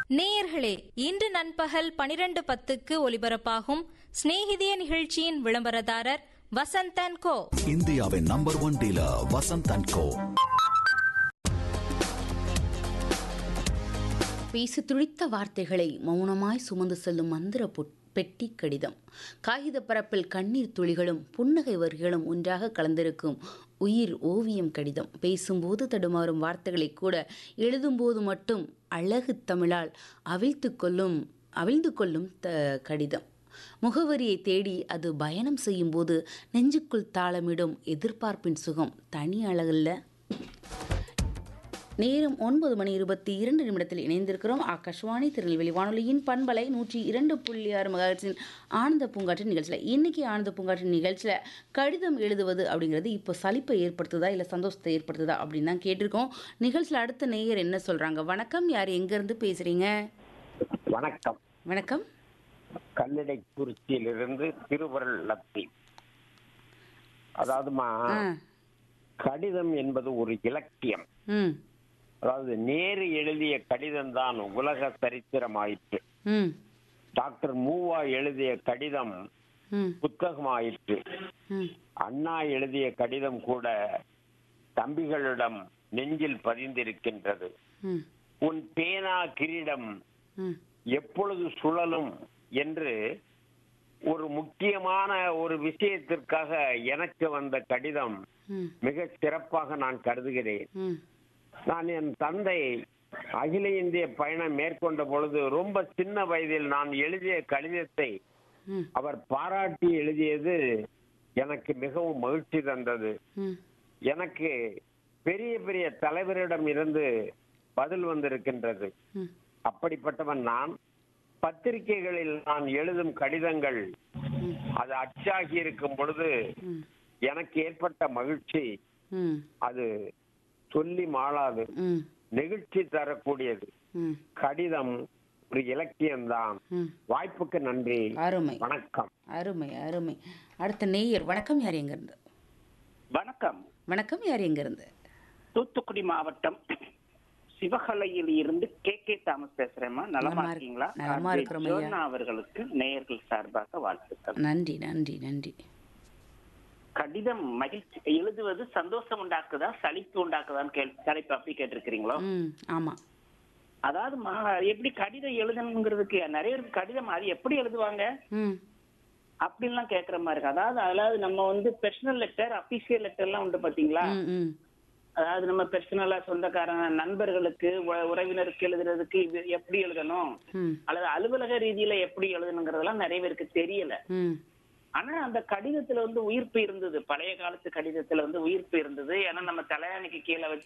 நேயர்களே இன்று நண்பகல் பனிரெண்டு பத்துக்கு ஒலிபரப்பாகும் சிநேகிதிய நிகழ்ச்சியின் விளம்பரதாரர் வசந்தன் கோ இந்தியாவின் number one dealer Vasanth and Co பேசி துளித்த வார்த்தைகளை மௌனமாய் சுமந்து செல்லும் மந்திர பொட்- பெட்டி கடிதம் காகித பரப்பில் கண்ணீர் துளிகளும் புன்னகை வரிகளும் ஒன்றாக கலந்திருக்கும் உயிர் ஓவியம் கடிதம் பேசும்போது தடுமாறும் வார்த்தைகளை கூட எழுதும்போது மட்டும் அழகு தமிழால் அவிழ்த்து கொள்ளும் அவிழ்ந்து கொள்ளும் த கடிதம் முகவரியை தேடி அது பயணம் செய்யும்போது நெஞ்சுக்குள் தாளமிடும் எதிர்பார்ப்பின் சுகம் தனி அழகல்ல நேரம் ஒன்பது மணி இருபத்தி இரண்டு நிமிடத்தில் இணைந்திருக்கிறோம் ஆகாஷ்வாணி திருநெல்வேலி வானொலியின் பண்பலை நூற்றி இரண்டு புள்ளி ஆறு மகாட்சின் ஆனந்த பூங்காற்றின் நிகழ்ச்சியில் இன்னைக்கு ஆனந்த பூங்காற்றின் நிகழ்ச்சியில் கடிதம் எழுதுவது அப்படிங்கிறது இப்போ சலிப்பை ஏற்படுத்துதா இல்லை சந்தோஷத்தை ஏற்படுத்துதா அப்படின்னு தான் கேட்டிருக்கோம் நிகழ்ச்சியில் அடுத்த நேயர் என்ன சொல்கிறாங்க வணக்கம் யார் எங்கேருந்து பேசுகிறீங்க வணக்கம் வணக்கம் கல்லடைக்குறிச்சியிலிருந்து திருவருள் லத்தி அதாவதுமா ஆ கடிதம் என்பது ஒரு இலக்கியம் ம் அதாவது நேரு எழுதிய கடிதம் தான் உலக சரித்திரமாயிற்று ம் டாக்டர் மூவா எழுதிய கடிதம் ம் புத்தகமாயிற்று ம் அண்ணா எழுதிய கடிதம் கூட தம்பிகளிடம் நெஞ்சில் பதிந்திருக்கின்றது ம் உன் பேனா கிரீடம் ம் எப்பொழுது சுழலும் என்று ஒரு முக்கியமான ஒரு விஷயத்திற்காக எனக்கு வந்த கடிதம் ம் மிக சிறப்பாக நான் கருதுகிறேன் ம் நான் என் தந்தை அகில இந்திய பயணம் மேற்கொண்ட பொழுது ரொம்ப சின்ன வயதில் நான் எழுதிய கடிதத்தை ம் அவர் பாராட்டி எழுதியது எனக்கு மிகவும் மகிழ்ச்சி தந்தது ம் எனக்கு பெரிய பெரிய தலைவரிடம் இருந்து பதில் வந்திருக்கின்றது ம் அப்படிப்பட்டவன் நான் பத்திரிகைகளில் நான் எழுதும் கடிதங்கள் ம் அது அச்சாகி இருக்கும் பொழுது ம் எனக்கு ஏற்பட்ட மகிழ்ச்சி ம் அது சொல்லி மாளாது ம் நெகிழ்ச்சி தரக்கூடியது ம் கடிதம் ஒரு இலக்கியம்தான் ம் வாய்ப்புக்கு நன்றி அருமை வணக்கம் அருமை அருமை அடுத்த நேயர் வணக்கம் யார் எங்கிருந்து வணக்கம் வணக்கம் யார் எங்கிருந்து தூத்துக்குடி மாவட்டம் சிவகலையில் இருந்து கே கே தாமஸ் பேசுறேம்மா நலமா நலமா இருக்கு- இருக்கீங்களா நலமா ஆர்ஜே இருக்கிறோம் ஐயா. ஜோனா அவர்களுக்கு நேயர்கள் சார்பாக வாழ்த்துக்கள் நன்றி நன்றி நன்றி கடிதம் மகிழ்ச்சி எழுதுவது சந்தோஷம் உண்டாக்குதா சலிப்பு உண்டாக்குதான்னு கேள் தலைப்பு அப்படி கேட்டிருக்கிறீங்களோ ம் ஆமாம் அதாவது மா- எப்படி கடிதம் எழுதணுங்கிறதுக்கு நிறைய பேருக்கு கடிதம் அது எப்படி எழுதுவாங்க ம் அப்படின்லாம் கேட்கற மாதிரி இருக்கு அதாவது அதாவது நம்ம வந்து பர்சனல் லெட்டர் அபிஷியல் லெட்டர் எல்லாம் உண்டு பாத்தீங்களா ம் ம் அதாவது நம்ம பர்சனலா சொந்தக்காரங்க நண்பர்களுக்கு உ- உறவினருக்கு எழுதுறதுக்கு இது எப்படி எழுதணும் ம் அல்லது அலுவலக ரீதியில எப்படி எழுதணுங்கிறதெல்லாம் நிறைய பேருக்கு தெரியல ம் ஆனா அந்த கடிதத்துல வந்து உயிர்ப்பு இருந்தது பழைய காலத்து கடிதத்துல வந்து உயிர்ப்பு இருந்தது ஏன்னா நம்ம தலையணைக்கு கீழே வச்சு